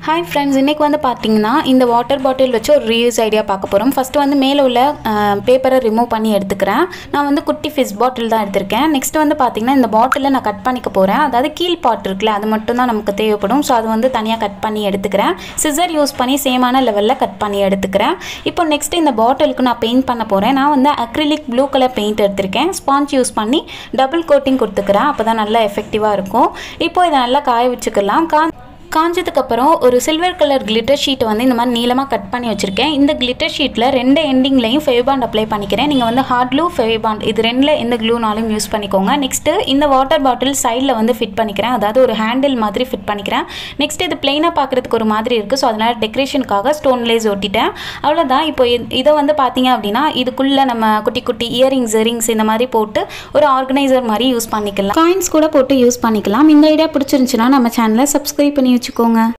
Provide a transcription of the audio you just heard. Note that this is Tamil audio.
ஹாய் ஃப்ரெண்ட்ஸ் இன்றைக்கி வந்து பார்த்தீங்கன்னா இந்த வாட்டர் பாட்டில் வச்சு ஒரு ரீயூஸ் ஐடியா பார்க்க போகிறோம் ஃபஸ்ட்டு வந்து மேலே உள்ள பேப்பரை ரிமூவ் பண்ணி எடுத்துக்கிறேன் நான் வந்து குட்டி ஃபிஷ் பாட்டில் தான் எடுத்திருக்கேன் நெக்ஸ்ட் வந்து பார்த்தீங்கன்னா இந்த பாட்டிலை நான் கட் பண்ணிக்க போகிறேன் அதாவது கீழ் பாட் இருக்குல்ல அது மட்டும் தான் நமக்கு தேவைப்படும் ஸோ அது வந்து தனியாக கட் பண்ணி எடுத்துக்கிறேன் சிசர் யூஸ் பண்ணி சேமான லெவலில் கட் பண்ணி எடுத்துக்கிறேன் இப்போ நெக்ஸ்ட் இந்த பாட்டிலுக்கு நான் பெயிண்ட் பண்ண போகிறேன் நான் வந்து அக்ரிலிக் ப்ளூ கலர் பெயிண்ட் எடுத்திருக்கேன் ஸ்பாஞ்ச் யூஸ் பண்ணி டபுள் கோட்டிங் கொடுத்துக்கிறேன் அப்போ தான் நல்லா எஃபெக்டிவாக இருக்கும் இப்போ இதை நல்லா காய வச்சுக்கலாம் கா காஞ்சதுக்கப்புறம் ஒரு சில்வர் கலர் கிளிட்டர் ஷீட்டை வந்து இந்த மாதிரி நீளமாக கட் பண்ணி வச்சுருக்கேன் இந்த கிளிட்டர் ஷீட்டில் ரெண்டு எண்டிங்லையும் ஃபெவிபாண்ட் அப்ளை பண்ணிக்கிறேன் நீங்கள் வந்து ஹார்ட் க்ளூ ஃபெவிபாண்ட் இது ரெண்டில் எந்த க்ளூனாலும் யூஸ் பண்ணிக்கோங்க நெக்ஸ்ட்டு இந்த வாட்டர் பாட்டில் சைடில் வந்து ஃபிட் பண்ணிக்கிறேன் அதாவது ஒரு ஹேண்டில் மாதிரி ஃபிட் பண்ணிக்கிறேன் நெக்ஸ்ட் இது பிளெயினாக பார்க்குறதுக்கு ஒரு மாதிரி இருக்குது ஸோ அதனால் டெக்கரேஷனுக்காக ஸ்டோன் லேஸ் ஒட்டிட்டேன் அவ்வளோதான் இப்போ இ- இதை வந்து பார்த்தீங்க அப்படின்னா இதுக்குள்ளே நம்ம குட்டி குட்டி இயரிங்ஸ் ரிங்ஸ் இந்த மாதிரி போட்டு ஒரு ஆர்கனைசர் மாதிரி யூஸ் பண்ணிக்கலாம் காயின்ஸ் கூட போட்டு யூஸ் பண்ணிக்கலாம் இந்த ஐடியா பிடிச்சிருந்துச்சுன்னா நம்ம சேனலை சப்ஸ்கிரைப் பண்ணி வச்சுக்கோங்க